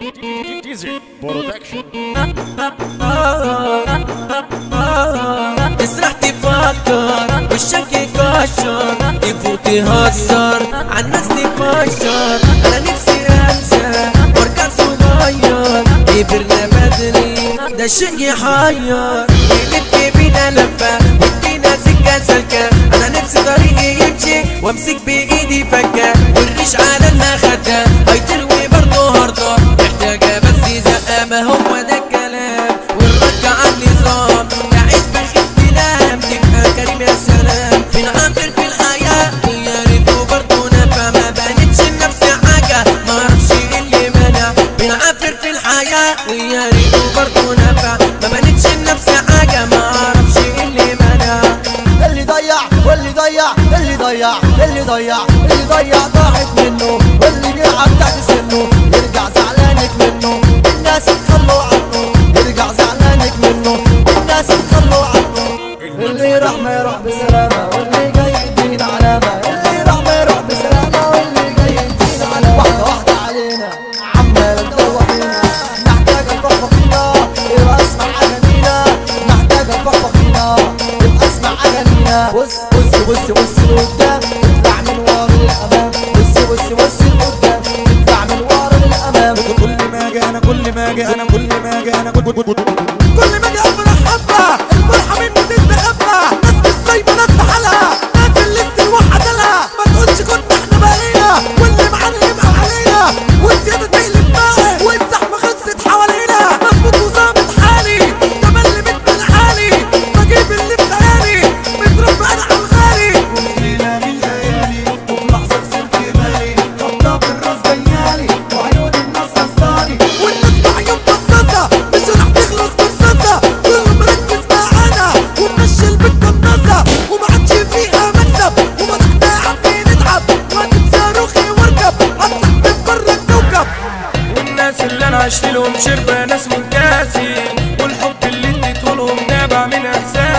ديزل برودكشن تسرح تفكر وشك يكشر تفوت يهزر عالناس تفشر انا نفسي انسى وارجع صغير كبرنا بدري ده شيء يحير نلف بينا لفة ودينا سكة سلكة انا نفسي طريقي يمشي وامسك بايدي فكة والريش على المخدة هيطير وبرضه هرطة محتاجة بس زقة ما هو ده الكلام والرد على النظام نعيش بخير تنام تبقى كريم يا سلام بنعبر في الحياة يا ريته برضه نفع ما بانتش لنفسي حاجة ما اعرفش إيه اللي منع بنعبر في الحياة ويا ريته برضه نفع ما بانتش لنفسي حاجة ما اعرفش إيه اللي منع اللي ضيع واللي ضيع اللي ضيع اللي ضيع اللي ضيع ضاعت منه واللي بيلعب تحت سنه يرجع زعلانك منه الناس تخلوا عنه يرجع زعلانك منه الناس تخلوا عنه اللي راح ما يروح بسلامة واللي جاي يدينا علامة اللي راح ما يروح بسلامة واللي جاي يدينا علامة واحدة واحدة علينا عمال ندور فينا نحتاج الفخر فينا يبقى اسمع اغانينا نحتاج الفخر فينا يبقى اسمع اغانينا بص بص بص بص لقدام اطلع من ورا للامام بص بص بص لقدام اطلع من ورا للامام كل ما اجي انا كل ما اجي انا كل ما اجي انا كل كل ما اجي افرح حبه الفرحه مني تتغبى ناس مش سايبه ناس بحالها ناس اللي توحد لها ما تقولش كنا احنا بقينا واللي معانا يبقى علينا والزياده تقلب معاه والزحمه خلصت حوالينا مظبوط وظابط حالي تملي من حالي بجيب اللي في خيالي متربى انا على الغالي ليلة من ليالي وفي لحظة خسرت بالي خبطة في الراس جيالي وعيون الناس قصداني والناس بعيون بصاصة مش راح تخلص قصاصة كله مركز معانا ومشي البيت بنصة وما عادش فيها مكسب وفتحنا عم نتعب وقت صاروخي واركب اطلع من برا الكوكب والناس اللي انا عشت لهم شربة ناس من كاسي والحب اللي اديته لهم نابع من احساسي